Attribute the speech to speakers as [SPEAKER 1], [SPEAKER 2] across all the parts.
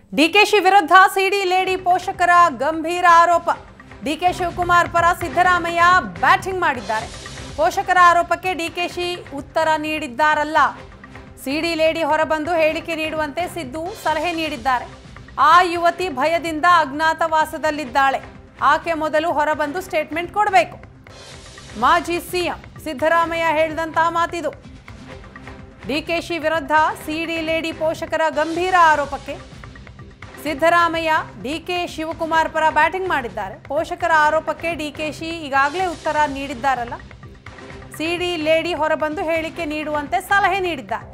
[SPEAKER 1] ಡಿಕೆಶಿ ವಿರುದ್ಧ ಸಿಡಿ ಲೇಡಿ ಪೋಷಕರ ಗಂಭೀರ ಆರೋಪ ಡಿಕೆ ಶಿವಕುಮಾರ್ ಪರ ಸಿದ್ದರಾಮಯ್ಯ ಬ್ಯಾಟಿಂಗ್ ಮಾಡಿದ್ದಾರೆ ಪೋಷಕರ ಆರೋಪಕ್ಕೆ ಡಿಕೆಶಿ ಉತ್ತರ ನೀಡಿದ್ದಾರಲ್ಲ ಸಿಡಿ ಲೇಡಿ ಹೊರಬಂದು ಹೇಳಿಕೆ ನೀಡುವಂತೆ ಸಿದ್ದು ಸಲಹೆ ನೀಡಿದ್ದಾರೆ ಆ ಯುವತಿ ಭಯದಿಂದ ಅಜ್ಞಾತವಾಸದಲ್ಲಿದ್ದಾಳೆ ಆಕೆ ಮೊದಲು ಹೊರಬಂದು ಸ್ಟೇಟ್ಮೆಂಟ್ ಕೊಡಬೇಕು ಮಾಜಿ ಸಿಎಂ ಸಿದ್ದರಾಮಯ್ಯ ಹೇಳಿದಂತಹ ಮಾತಿದು ಡಿಕೆಶಿ ವಿರುದ್ಧ ಸಿಡಿ ಲೇಡಿ ಪೋಷಕರ ಗಂಭೀರ ಆರೋಪಕ್ಕೆ ಸಿದ್ದರಾಮಯ್ಯ ಡಿಕೆ ಶಿವಕುಮಾರ್ ಪರ ಬ್ಯಾಟಿಂಗ್ ಮಾಡಿದ್ದಾರೆ ಪೋಷಕರ ಆರೋಪಕ್ಕೆ ಡಿಕೆಶಿ ಈಗಾಗಲೇ ಉತ್ತರ ನೀಡಿದ್ದಾರಲ್ಲ ಸಿಡಿ ಲೇಡಿ ಹೊರಬಂದು ಹೇಳಿಕೆ ನೀಡುವಂತೆ ಸಲಹೆ ನೀಡಿದ್ದಾರೆ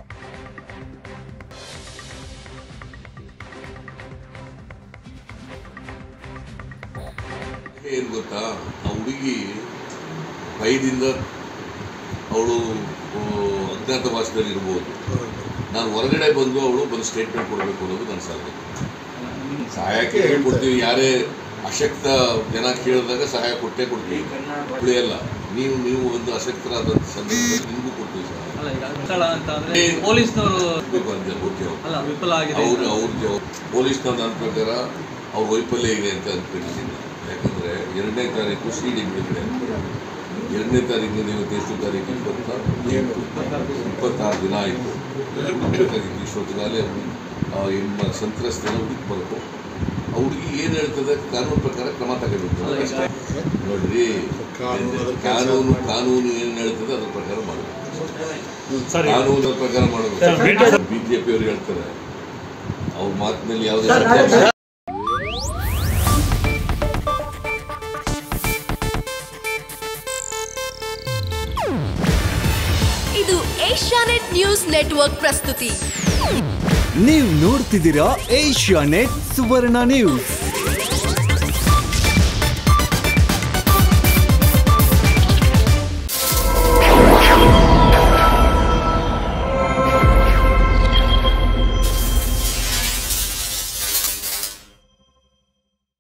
[SPEAKER 2] ಏನು ಗೊತ್ತಾ ಆ ಹುಡುಗಿ ಭಯದಿಂದ ಅವಳು ಅಜ್ಞಾತವಾಸದಲ್ಲಿ ಇರ್ಬೋದು ನಾನು ಹೊರಗಡೆ ಬಂದು ಅವಳು ಬಂದು ಸ್ಟೇಟ್ಮೆಂಟ್ ಕೊಡಬೇಕು ಅನ್ನೋದು ನನ್ನ ಸಲಹೆ ಸಹಾಯಕ್ಕೆ ಕೊಡ್ತೀವಿ ಯಾರೇ ಅಶಕ್ತ ಜನ ಕೇಳಿದಾಗ ಸಹಾಯ ಕೊಟ್ಟೇ ಕೊಡ್ತೀವಿ ಉಳಿಯಲ್ಲ ನೀವು ನೀವು ಒಂದು ಅಶಕ್ತರಾದ ಸಂದರ್ಭದಲ್ಲಿ ನಿಮಗೂ ಕೊಡ್ತೀವಿ ಸಹಾಯ
[SPEAKER 3] ಅಲ್ಲ ಈಗ ಸ್ಥಳ ಅಂತ ಅಂದ್ರೆ ಪೊಲೀಸ್ನವರು
[SPEAKER 2] ಬೇಕು ಅಂತ ಓಕೆ
[SPEAKER 3] ಅಲ್ಲ ವಿಫಲ ಆಗಿದೆ
[SPEAKER 2] ಅವ್ರು ಅವ್ರ ಜವಾಬ್ ಪೊಲೀಸ್ನ ನನ್ನ ಪ್ರಕಾರ ಅವ್ರ ವೈಫಲ್ಯ ಇದೆ ಅಂತ ಅನ್ಕೊಂಡಿದ್ದೀನಿ ಯಾಕಂದರೆ ಎರಡನೇ ತಾರೀಕು ಸಿ ಡಿ ಬಿಡುಗಡೆ ಎರಡನೇ ತಾರೀಕು ನೀವು ಎಷ್ಟು ತಾರೀಕು ಇಪ್ಪತ್ತ ಎಂಟು ಇಪ್ಪತ್ತಾರು ದಿನ ಆಯಿತು ಹುಡುಕಬೇಕಾಗಿತ್ತು ಇಷ್ಟೊತ್ತಿಗಾಲೇ ಆ ಹೆಣ್ಣ ಸಂತ್ರಸ್ತೆಲ್ಲ ಹುಡುಕಿ ಬರಬೇಕು ಆ ಹುಡುಗಿ ಏನು ಹೇಳ್ತದೆ ಕಾನೂನು ಪ್ರಕಾರ ಕ್ರಮ ತಗೋಬೇಕು ಅಷ್ಟೇ ನೋಡ್ರಿ ಕಾನೂನು ಕಾನೂನು ಏನು ಹೇಳ್ತದೆ ಅದ್ರ ಪ್ರಕಾರ ಮಾಡಬೇಕು ಕಾನೂನು ಪ್ರಕಾರ ಮಾಡಬೇಕು ಬಿಜೆಪಿ ಅವರು ಹೇಳ್ತಾರೆ ಅವ್ರ ಮಾತಿನಲ್ಲಿ ಯಾವುದೇ
[SPEAKER 4] ಇದು ಏಷ್ಯಾನೆಟ್ ನ್ಯೂಸ್ ನೆಟ್ವರ್ಕ್ ಪ್ರಸ್ತುತಿ
[SPEAKER 5] ನೀವು ನೋಡ್ತಿದ್ದೀರಾ ಏಷ್ಯಾ ನೆಟ್ ಸುವರ್ಣ ನ್ಯೂಸ್